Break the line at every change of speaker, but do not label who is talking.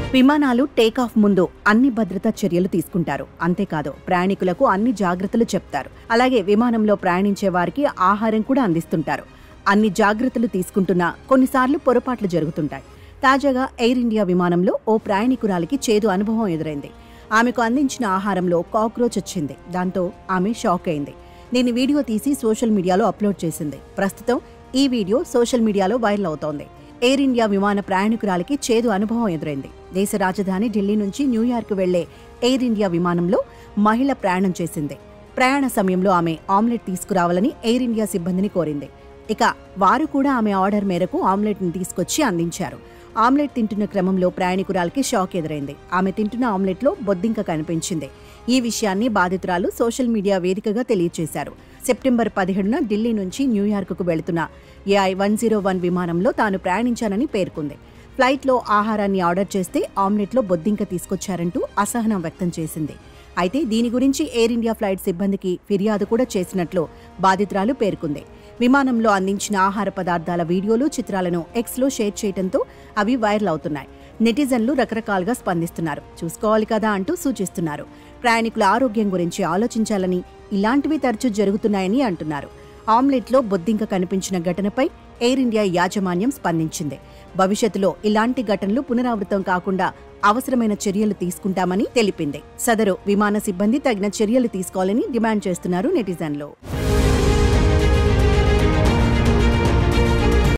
విమానాలు టేకాఫ్ ముందు అన్ని భద్రతా చర్యలు తీసుకుంటారు అంతేకాదు ప్రయాణికులకు అన్ని జాగ్రత్తలు చెప్తారు అలాగే విమానంలో ప్రయాణించే వారికి ఆహారం కూడా అందిస్తుంటారు అన్ని జాగ్రత్తలు తీసుకుంటున్నా కొన్నిసార్లు పొరపాట్లు జరుగుతుంటాయి తాజాగా ఎయిర్ ఇండియా విమానంలో ఓ ప్రయాణికురాలికి చేదు అనుభవం ఎదురైంది ఆమెకు అందించిన ఆహారంలో కాక్రోచ్ వచ్చింది దాంతో ఆమె షాక్ అయింది దీని వీడియో తీసి సోషల్ మీడియాలో అప్లోడ్ చేసింది ప్రస్తుతం ఈ వీడియో సోషల్ మీడియాలో వైరల్ అవుతోంది ఎయిర్ ఇండియా విమాన ప్రయాణికురాలికి చేదు అనుభవం ఎదురైంది దేశ రాజధాని ఢిల్లీ నుంచి న్యూయార్క్ వెళ్లే ఎయిర్ ఇండియా విమానంలో మహిళ ప్రయాణం చేసింది ప్రయాణ సమయంలో ఆమె ఆమ్లెట్ తీసుకురావాలని ఎయిర్ ఇండియా సిబ్బందిని కోరింది ఇక వారు కూడా ఆమె ఆర్డర్ మేరకు ఆమ్లెట్ని తీసుకొచ్చి అందించారు ఆమ్లెట్ తింటున్న క్రమంలో ప్రయాణికురాలికి షాక్ ఎదురైంది ఆమె తింటున్న ఆమ్లెట్లో బొద్దింక కనిపించింది ఈ విషయాన్ని బాధితురాలు సోషల్ మీడియా వేదికగా తెలియజేశారు సెప్టెంబర్ పదిహేడున ఢిల్లీ నుంచి న్యూయార్క్కు వెళుతున్న ఏఐ వన్ జీరో వన్ విమానంలో తాను ప్రయాణించానని పేర్కొంది ఫ్లైట్లో ఆహారాన్ని ఆర్డర్ చేస్తే ఆమ్లెట్లో బొద్దింక తీసుకొచ్చారంటూ అసహనం వ్యక్తం చేసింది అయితే దీని గురించి ఎయిర్ ఇండియా ఫ్లైట్ సిబ్బందికి ఫిర్యాదు కూడా చేసినట్లు బాధితురాలు పేర్కొంది విమానంలో అందించిన ఆహార పదార్థాల వీడియోలు చిత్రాలను ఎక్స్లో షేర్ చేయడంతో అవి వైరల్ అవుతున్నాయి నెటిజన్లు రకరకాలుగా స్పందిస్తున్నారు చూసుకోవాలి కదా అంటూ సూచిస్తున్నారు ప్రయాణికుల ఆరోగ్యం గురించి ఆలోచించాలని ఇలాంటివి తరచూ జరుగుతున్నాయని అంటున్నారు ఆమ్లెట్లో బొద్దింక కనిపించిన ఘటనపై ఎయిర్ ఇండియా యాజమాన్యం స్పందించింది భవిష్యత్తులో ఇలాంటి ఘటనలు పునరావృతం కాకుండా అవసరమైన చర్యలు తీసుకుంటామని తెలిపింది సదరు విమాన సిబ్బంది తగిన చర్యలు తీసుకోవాలని డిమాండ్ చేస్తున్నారు నెటిజన్లు